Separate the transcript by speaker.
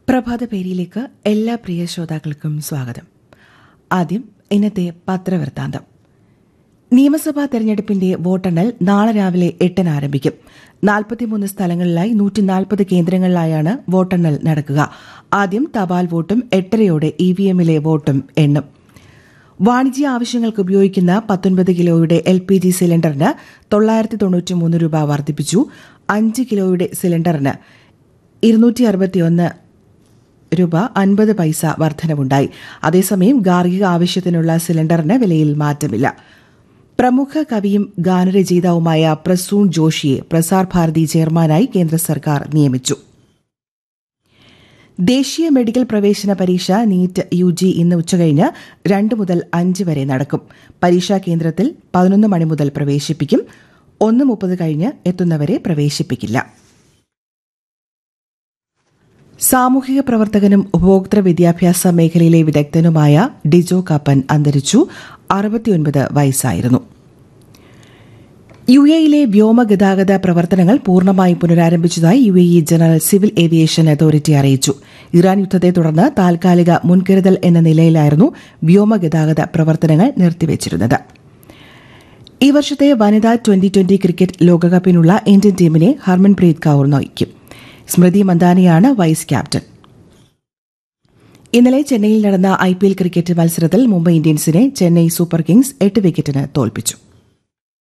Speaker 1: പ്രഭാത പേരിയിലേക്ക് എല്ലാ പ്രിയ ശ്രോതാക്കൾക്കും സ്വാഗതം ആദ്യം ഇന്നത്തെ പത്രവൃത്താന്തം നിയമസഭാ തെരഞ്ഞെടുപ്പിന്റെ വോട്ടെണ്ണൽ നാളെ രാവിലെ എട്ടിന് ആരംഭിക്കും നാൽപ്പത്തിമൂന്ന് സ്ഥലങ്ങളിലായി നൂറ്റിനാൽപ്പത് കേന്ദ്രങ്ങളിലായാണ് വോട്ടെണ്ണൽ നടക്കുക ആദ്യം തപാൽ വോട്ടും എട്ടരയോടെ ഇ വി എമ്മിലെ വോട്ടും എണ്ണും വാണിജ്യ ആവശ്യങ്ങൾക്ക് ഉപയോഗിക്കുന്ന പത്തൊൻപത് കിലോയുടെ എൽ പി ജി സിലിണ്ടറിന് തൊള്ളായിരത്തി തൊണ്ണൂറ്റിമൂന്ന് രൂപ വർദ്ധിപ്പിച്ചു അഞ്ച് കിലോയുടെ സിലിണ്ടറിന് ഇരുന്നൂറ്റി അറുപത്തിയൊന്ന് രൂപ അൻപത് പൈസ വർധനവുണ്ടായി അതേസമയം ഗാർഹിക ആവശ്യത്തിനുള്ള സിലിണ്ടറിന് വിലയിൽ മാറ്റമില്ല പ്രമുഖ കവിയും ഗാനരചയിതാവുമായ പ്രസൂൺ ജോഷിയെ പ്രസാർ ഭാരതി ചെയർമാനായി കേന്ദ്ര സർക്കാർ നിയമിച്ചു ദേശീയ മെഡിക്കൽ പ്രവേശന പരീക്ഷ നീറ്റ് യു ജി ഇന്ന് ഉച്ചകഴിഞ്ഞ് രണ്ട് മുതൽ അഞ്ച് വരെ നടക്കും പരീക്ഷാ കേന്ദ്രത്തിൽ പതിനൊന്ന് മണി മുതൽ പ്രവേശിപ്പിക്കും ഒന്ന് മുപ്പത് കഴിഞ്ഞ് എത്തുന്നവരെ പ്രവേശിപ്പിക്കില്ല സാമൂഹിക പ്രവർത്തകനും ഉപഭോക്തൃ വിദ്യാഭ്യാസ മേഖലയിലെ വിദഗ്ധനുമായ ഡിജോ കാപ്പൻ അന്തരിച്ചു അറുപത്തിയൊൻപത് വയസ്സായിരുന്നു യു എയിലെ വ്യോമഗതാഗത പ്രവർത്തനങ്ങൾ പൂർണ്ണമായും പുനരാരംഭിച്ചതായി U A E general civil aviation authority അറിയിച്ചു ഇറാൻ യുദ്ധത്തെ തുടർന്ന് താൽക്കാലിക മുൻകരുതൽ എന്ന നിലയിലായിരുന്നു വ്യോമഗതാഗത പ്രവർത്തനങ്ങൾ നിർത്തിവച്ചിരുന്നത് ഈ വർഷത്തെ വനിതാ ട്വന്റി ട്വന്റി ക്രിക്കറ്റ് ലോകകപ്പിനുള്ള ഇന്ത്യൻ ടീമിനെ ഹർമൻപ്രീത് കൌർ നയിക്കും സ്മൃതി മന്ദാനയാണ് വൈസ് ക്യാപ്റ്റൻ ഇന്നലെ ചെന്നൈയിൽ നടന്ന ഐ പി എൽ ക്രിക്കറ്റ് മത്സരത്തിൽ മുംബൈ ഇന്ത്യൻസിനെ ചെന്നൈ സൂപ്പർ കിങ്സ് എട്ട് വിക്കറ്റിന് തോൽപ്പിച്ചു